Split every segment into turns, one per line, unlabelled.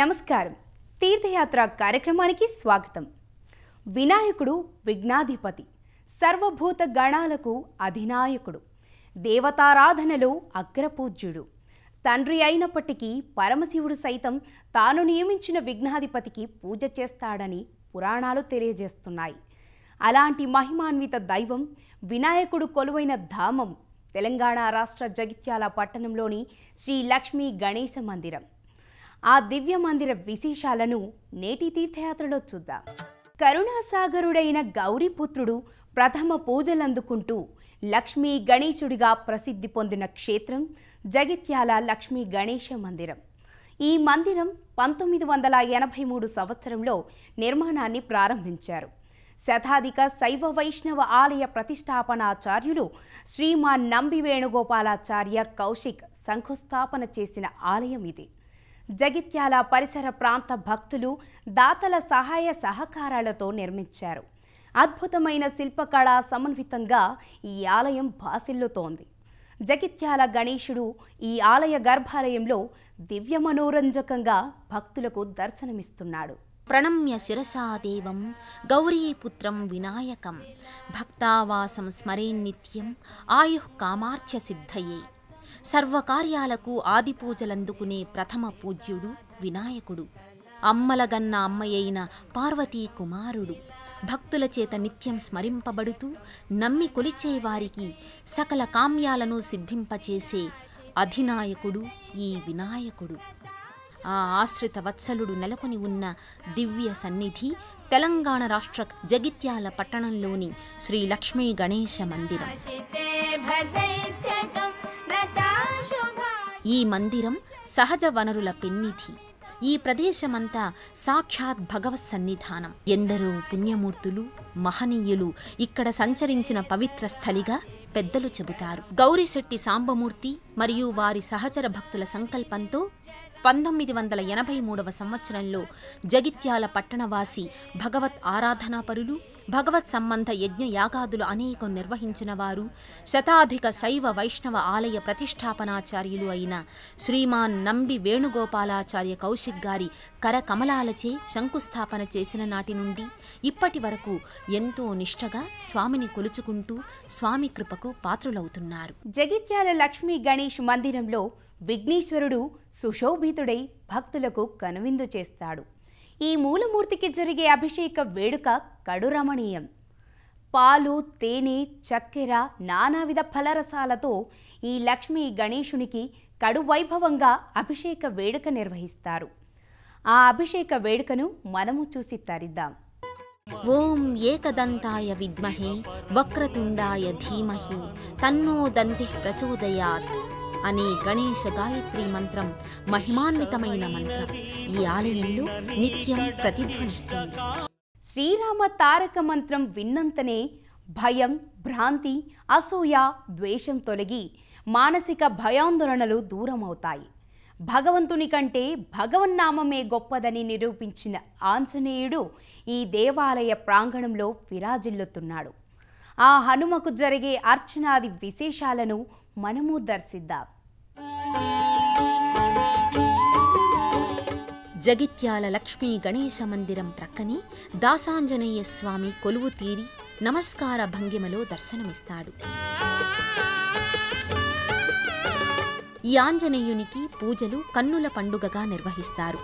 నమస్కారం తీర్థయాత్ర కార్యక్రమానికి స్వాగతం వినాయకుడు విఘ్నాధిపతి సర్వభూత గణాలకు అధినాయకుడు దేవతారాధనలో అగ్రపూజ్యుడు తండ్రి అయినప్పటికీ పరమశివుడు సైతం తాను నియమించిన విఘ్నాధిపతికి పూజ చేస్తాడని పురాణాలు తెలియజేస్తున్నాయి అలాంటి మహిమాన్విత దైవం వినాయకుడు కొలువైన ధామం తెలంగాణ రాష్ట్ర జగిత్యాల పట్టణంలోని శ్రీ లక్ష్మీ గణేశ మందిరం ఆ దివ్య మందిర విశేషాలను నేటి తీర్థయాత్రలో చూద్దాం కరుణాసాగరుడైన గౌరీపుత్రుడు ప్రథమ పూజలందుకుంటూ లక్ష్మీ గణేశుడిగా ప్రసిద్ధి పొందిన క్షేత్రం జగిత్యాల లక్ష్మీ గణేశ మందిరం ఈ మందిరం పంతొమ్మిది వందల ఎనభై మూడు సంవత్సరంలో నిర్మాణాన్ని ప్రారంభించారు శతాధిక శైవ వైష్ణవ ఆలయ ప్రతిష్టాపనాచార్యులు శ్రీమాన్ నంబి వేణుగోపాలాచార్య కౌశిక్ శంకుస్థాపన చేసిన ఆలయం ఇది జగిత్యాల పరిసర ప్రాంత భక్తులు దాతల సహాయ సహకారాలతో నిర్మించారు అద్భుతమైన శిల్పకళా సమన్వితంగా ఈ ఆలయం భాసిల్లుతోంది జగిత్యాల గణేశుడు ఈ ఆలయ గర్భాలయంలో దివ్య మనోరంజకంగా భక్తులకు దర్శనమిస్తున్నాడు
ప్రణమ్య శిరసా దేవం గౌరీపుత్రం వినాయకం భక్తావాసం స్మరేన్నిత్యం ఆయు కామార్థ్య సిద్ధయే సర్వకార్యాలకు ఆదిపూజలందుకునే ప్రథమ పూజ్యుడు వినాయకుడు అమ్మలగన్న అమ్మయైన పార్వతీ కుమారుడు భక్తుల చేత నిత్యం స్మరింపబడుతూ నమ్మి కొలిచే వారికి సకల కామ్యాలను సిద్ధింపచేసే అధినాయకుడు ఈ వినాయకుడు ఆ ఆశ్రిత వత్సలుడు నెలకొని ఉన్న దివ్య సన్నిధి తెలంగాణ రాష్ట్ర జగిత్యాల పట్టణంలోని శ్రీ లక్ష్మీ గణేశ మందిరం ఈ మందిరం సహజ వనరుల పెన్నిధి ఈ ప్రదేశమంతా సాక్షాత్ భగవత్ సన్నిధానం ఎందరో పుణ్యమూర్తులు మహనీయులు ఇక్కడ సంచరించిన పవిత్ర స్థలిగా పెద్దలు చెబుతారు గౌరిశెట్టి సాంబమూర్తి మరియు వారి సహచర భక్తుల సంకల్పంతో పంతొమ్మిది వందల ఎనభై మూడవ సంవత్సరంలో జగిత్యాల పట్టణవాసి భగవత్ ఆరాధనాపరులు భగవత్ సంబంధ యజ్ఞ యాగాదులు అనేకం నిర్వహించిన వారు శతాధిక శైవ వైష్ణవ ఆలయ ప్రతిష్టాపనాచార్యులు అయిన శ్రీమాన్ నంబి వేణుగోపాలాచార్య కౌశిక్ గారి కరకమలాలచే శంకుస్థాపన చేసిన నాటి నుండి ఇప్పటి వరకు ఎంతో నిష్టగా స్వామిని కొలుచుకుంటూ స్వామి కృపకు పాత్రులవుతున్నారు
జగిత్యాల లక్ష్మీ గణేష్ మందిరంలో విఘ్నేశ్వరుడు సుశోభితుడై భక్తులకు కనువిందు చేస్తాడు ఈ మూలమూర్తికి జరిగే అభిషేక వేడుక కడురమణీయం పాలు తేనె చక్కెర నానావిధ ఫలరసాలతో ఈ లక్ష్మీ గణేశునికి కడు వైభవంగా అభిషేక వేడుక నిర్వహిస్తారు ఆ అభిషేక వేడుకను మనము చూసి తరిద్దాం
ఓం ఏకదంతాయ విద్మహే వక్రతుండాయ ధీమహి తన్నో దంతి ప్రచోదయాత్ అనే గణేశ గాయత్రి మంత్రం మహిమాన్వితమైన మంత్రం ఈ ఆలయంలో నిత్యం ప్రతిధ్వనిస్తుంది
శ్రీరామ తారక మంత్రం విన్నంతనే భయం భ్రాంతి అసూయ ద్వేషం తొలగి మానసిక భయాందోళనలు దూరమవుతాయి భగవంతుని కంటే భగవన్నామమే గొప్పదని నిరూపించిన ఆంజనేయుడు ఈ దేవాలయ ప్రాంగణంలో విరాజిల్లుతున్నాడు ఆ హనుమకు జరిగే అర్చనాది విశేషాలను మనము దర్శిద్దాం
జగిత్యాల లక్ష్మీ గణేశ మందిరం ప్రక్కనే దాసాంజనేయ స్వామి కొలువు తీరి నమస్కార భంగిమలో దర్శనమిస్తాడు ఈ ఆంజనేయునికి పూజలు కన్నుల పండుగగా నిర్వహిస్తారు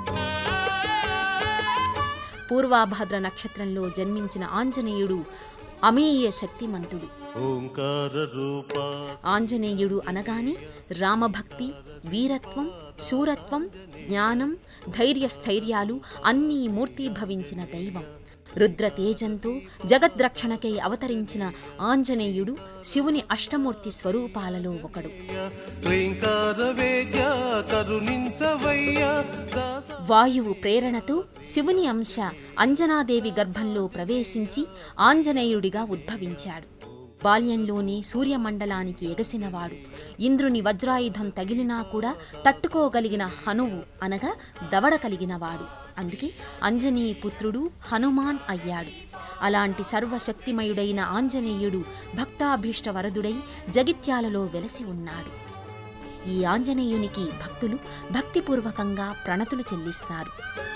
పూర్వాభాద్ర నక్షత్రంలో జన్మించిన ఆంజనేయుడు అమేయ శక్తిమంతుడు
ఓంకార రూపా
ఆంజనేయుడు అనగానే రామభక్తి వీరత్వం శూరత్వం జ్ఞానం ధైర్యస్థైర్యాలు అన్నీ మూర్తీభవించిన దైవం రుద్రతేజంతో జగద్రక్షణకై అవతరించిన ఆంజనేయుడు శివుని అష్టమూర్తి స్వరూపాలలో ఒకడు
క్లీంకార వేద్య కరుణించవయ్యా దాస
వాయువు ప్రేరణతో శివుని అంశ అంజనాదేవి గర్భంలో ప్రవేశించి ఆంజనేయుడిగా ఉద్భవించాడు బాల్యంలోనే సూర్యమండలానికి ఎగసినవాడు ఇంద్రుని వజ్రాయుధం తగిలినా కూడా తట్టుకోగలిగిన హనువు అనగా దవడ కలిగినవాడు అందుకే అంజనీ పుత్రుడు హనుమాన్ అయ్యాడు అలాంటి సర్వశక్తిమయుడైన ఆంజనేయుడు భక్తాభీష్ట వరదుడై జగిత్యాలలో వెలసి ఉన్నాడు ఈ ఆంజనేయునికి భక్తులు భక్తిపూర్వకంగా ప్రణతులు చెల్లిస్తారు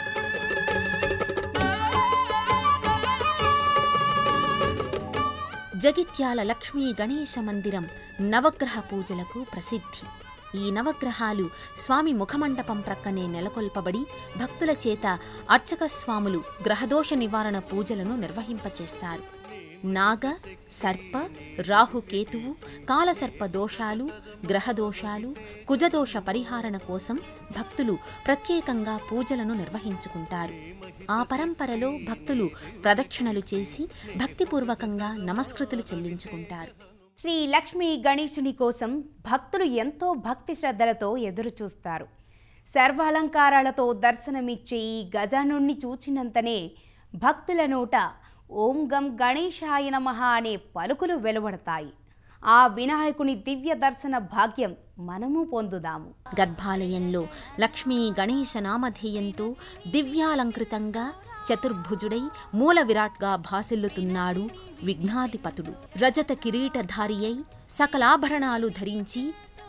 జగిత్యాల లక్ష్మీ గణేశ మందిరం నవగ్రహ పూజలకు ప్రసిద్ధి ఈ నవగ్రహాలు స్వామి ముఖమండపం ప్రక్కనే నెలకొల్పబడి భక్తుల చేత అర్చక స్వాములు గ్రహదోష నివారణ పూజలను నిర్వహింపచేస్తారు నాగ సర్ప రాహుకేతువు కాలసర్ప దోషాలు గ్రహదోషాలు కుజదోష పరిహారణ కోసం భక్తులు ప్రత్యేకంగా పూజలను నిర్వహించుకుంటారు ఆ పరంపరలో భక్తులు ప్రదక్షిణలు చేసి భక్తిపూర్వకంగా నమస్కృతులు చెల్లించుకుంటారు
శ్రీ లక్ష్మీ గణేశుని కోసం భక్తులు ఎంతో భక్తి శ్రద్ధలతో ఎదురు చూస్తారు సర్వాలంకారాలతో దర్శనమిచ్చే ఈ గజానుణ్ణి చూచినంతనే భక్తుల నోట ఓం గం గణేశాయ నమః అనే పలుకులు వెలువడతాయి ఆ వినాయకుని దివ్య దర్శన భాగ్యం మనము పొందుదాము
గర్భాలయంలో లక్ష్మీ గణేశ నామధేయంతో దివ్యాలంకృతంగా చతుర్భుజుడై మూల విరాట్గా భాసిల్లుతున్నాడు విఘ్నాధిపతుడు రజత కిరీటధారి అయి సకలాభరణాలు ధరించి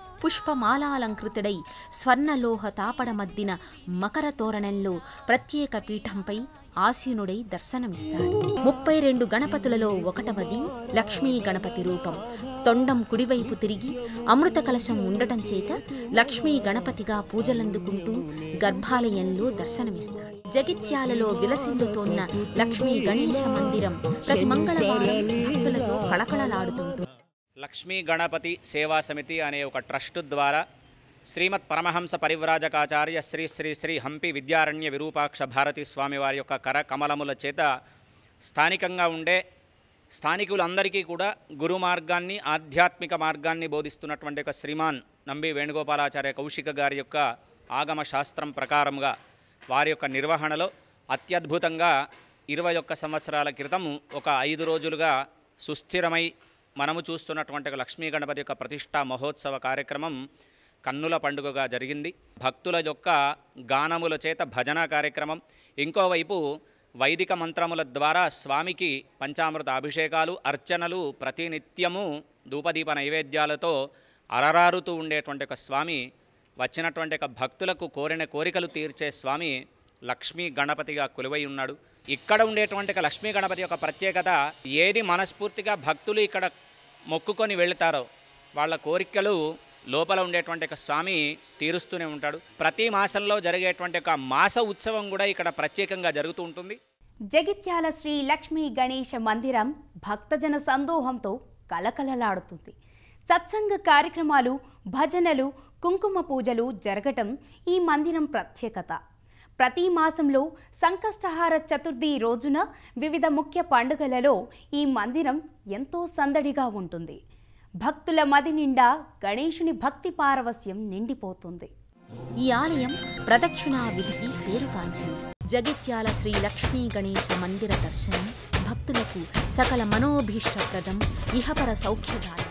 పుష్పమాలాలంకృతుడై స్వర్ణలోహ తాపడ మద్దిన మకర తోరణంలో ప్రత్యేక పీఠంపై ఆసీనుడై దర్శనమిస్తాడు ముప్పై రెండు గణపతులలో ఒకటవది లక్ష్మీ గణపతి రూపం తొండం కుడివైపు తిరిగి అమృత కలశం ఉండటం చేత లక్ష్మీ గణపతిగా పూజలందుకుంటూ గర్భాలయంలో దర్శనమిస్తాడు జగిత్యాలలో విలసిల్లుతోన్న లక్ష్మీ గణేశ మందిరం ప్రతి మంగళవారం భక్తులతో కళకళలాడుతుంటుంది
లక్ష్మీ గణపతి సేవా సమితి అనే ఒక ట్రస్ట్ ద్వారా శ్రీమత్ పరమహంస పరివ్రాజకాచార్య శ్రీ శ్రీ శ్రీ హంపి విద్యారణ్య విరూపాక్ష భారతి స్వామి వారి యొక్క కర కమలముల చేత స్థానికంగా ఉండే స్థానికులందరికీ కూడా గురు మార్గాన్ని ఆధ్యాత్మిక మార్గాన్ని బోధిస్తున్నటువంటి ఒక శ్రీమాన్ నంబి వేణుగోపాలాచార్య కౌశిక గారి యొక్క ఆగమ శాస్త్రం ప్రకారంగా వారి యొక్క నిర్వహణలో అత్యద్భుతంగా ఇరవై ఒక్క సంవత్సరాల క్రితం ఒక ఐదు రోజులుగా సుస్థిరమై మనము చూస్తున్నటువంటి ఒక లక్ష్మీ గణపతి యొక్క ప్రతిష్టా మహోత్సవ కార్యక్రమం కన్నుల పండుగగా జరిగింది భక్తుల యొక్క గానముల చేత భజన కార్యక్రమం ఇంకోవైపు వైదిక మంత్రముల ద్వారా స్వామికి పంచామృత అభిషేకాలు అర్చనలు ప్రతినిత్యము ధూపదీప నైవేద్యాలతో అరరారుతూ ఉండేటువంటి ఒక స్వామి వచ్చినటువంటి ఒక భక్తులకు కోరిన కోరికలు తీర్చే స్వామి లక్ష్మీ గణపతిగా కొలువై ఉన్నాడు ఇక్కడ ఉండేటువంటి ఒక లక్ష్మీ గణపతి యొక్క ప్రత్యేకత ఏది మనస్ఫూర్తిగా భక్తులు ఇక్కడ మొక్కుకొని వెళుతారో వాళ్ళ కోరికలు లోపల ఉండేటువంటి ఒక స్వామి తీరుస్తూనే ఉంటాడు ప్రతి మాసంలో జరిగేటువంటి ఒక మాస ఉత్సవం కూడా ఇక్కడ ప్రత్యేకంగా జరుగుతూ ఉంటుంది
జగిత్యాల శ్రీ లక్ష్మీ గణేశ మందిరం భక్తజన సందోహంతో కలకలలాడుతుంది సత్సంగ కార్యక్రమాలు భజనలు కుంకుమ పూజలు జరగటం ఈ మందిరం ప్రత్యేకత ప్రతి మాసంలో సంకష్టహార చతుర్థి రోజున వివిధ ముఖ్య పండుగలలో ఈ మందిరం ఎంతో సందడిగా ఉంటుంది భక్తుల మది నిండా గణేశుని భక్తి పారవస్యం నిండిపోతుంది
ఈ ఆలయం ప్రదక్షిణా విధికి పేరుగాంచింది జగిత్యాల శ్రీ లక్ష్మీ గణేశ మందిర దర్శనం భక్తులకు సకల మనోభీష్టప్రదం ఇహపర సౌఖ్యదాయకం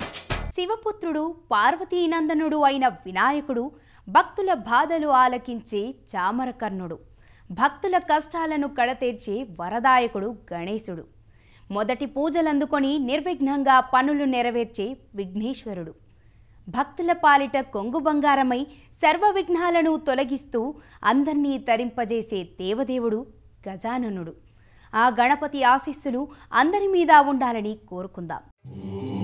శివపుత్రుడు పార్వతీనందనుడు అయిన వినాయకుడు భక్తుల బాధలు ఆలకించే చామరకర్ణుడు భక్తుల కష్టాలను కడతీర్చే వరదాయకుడు గణేశుడు మొదటి పూజలందుకొని నిర్విఘ్నంగా పనులు నెరవేర్చే విఘ్నేశ్వరుడు భక్తుల పాలిట కొంగు బంగారమై సర్వ విఘ్నాలను తొలగిస్తూ అందర్నీ తరింపజేసే దేవదేవుడు గజాననుడు ఆ గణపతి ఆశీస్సులు అందరి మీద ఉండాలని కోరుకుందాం